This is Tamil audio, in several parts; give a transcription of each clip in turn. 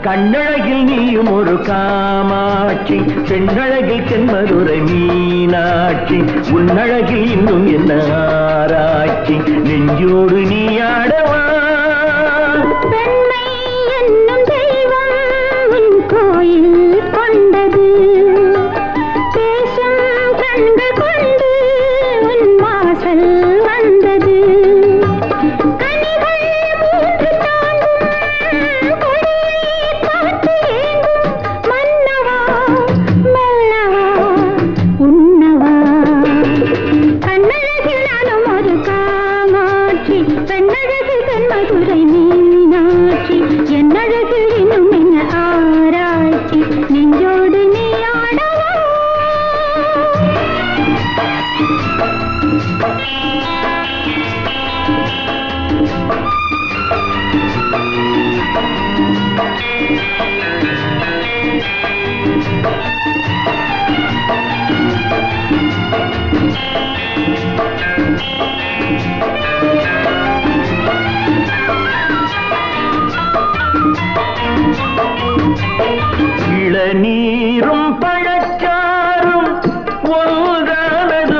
கண்ணழகில் நீயும் ஒரு காமாட்சி பெண்ணழகில் தென்மதுரை மீனாட்சி உன்னழகில் இன்னும் என்ன ஆராய்ச்சி நெஞ்சோடு நீ ஆடவா பெண்மை என்னும் தெய்வம் உன் கோயில் கொண்டது பேசும் கண்கள் கொண்டு உன் வாசல் வந்தது கனிகள் மூன்று தாண்டும் கொடியை பார்த்து ஏங்கும் மன்னவா மெல்லவா உன்னவா கண்ணழகில் நானும் ஒரு காமாட்சி பெண்ணழகு தென்மதுரை மீனாட்சி என்னழகு இன்னும் என்ன ஆராய்ச்சி நெஞ்சோடு நீ ஆடவா இளநீரும் பழச்சாரும் ஒன்றானது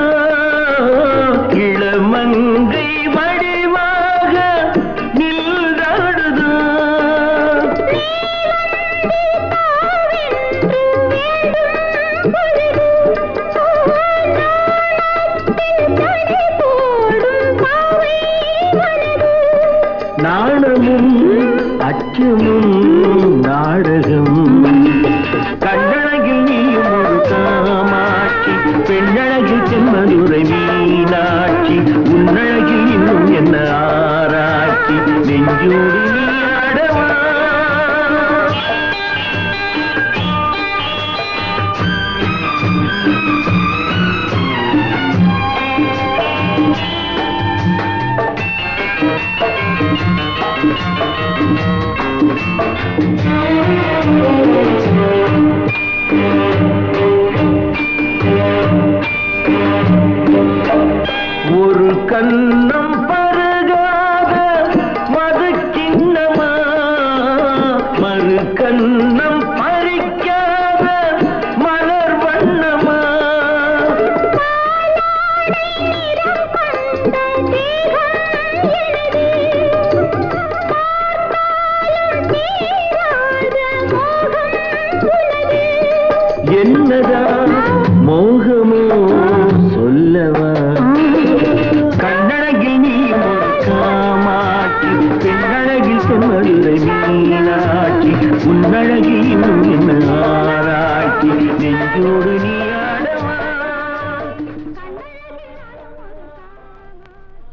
இளமங்கை வடிவாக நின்றாடுது நாணமும் அச்சமும் நாடகம் கண்ணழகில் நீயும் ஒரு காமாட்சி பெண்ணழகில் தென்மதுரை மீனாட்சி உன்னழகில் இன்னும் என்ன ஆராய்ச்சி நெஞ்சோடு நீ ஆடவா ஒரு கண்ணம் பருகாத மது கிண்ணமா மறு கண்ணம் பறிக்காத மலர் வண்ணமா என்னதான் மோகமோ சொல்லவா கண்ணழகில் நீ ஒரு காமாட்சி பெண்ணழகில் செம்மதுரை மீனாட்சி உன்னழகில் இன்னும் என்ன ஆராய்ச்சி நெஞ்சோடு நீ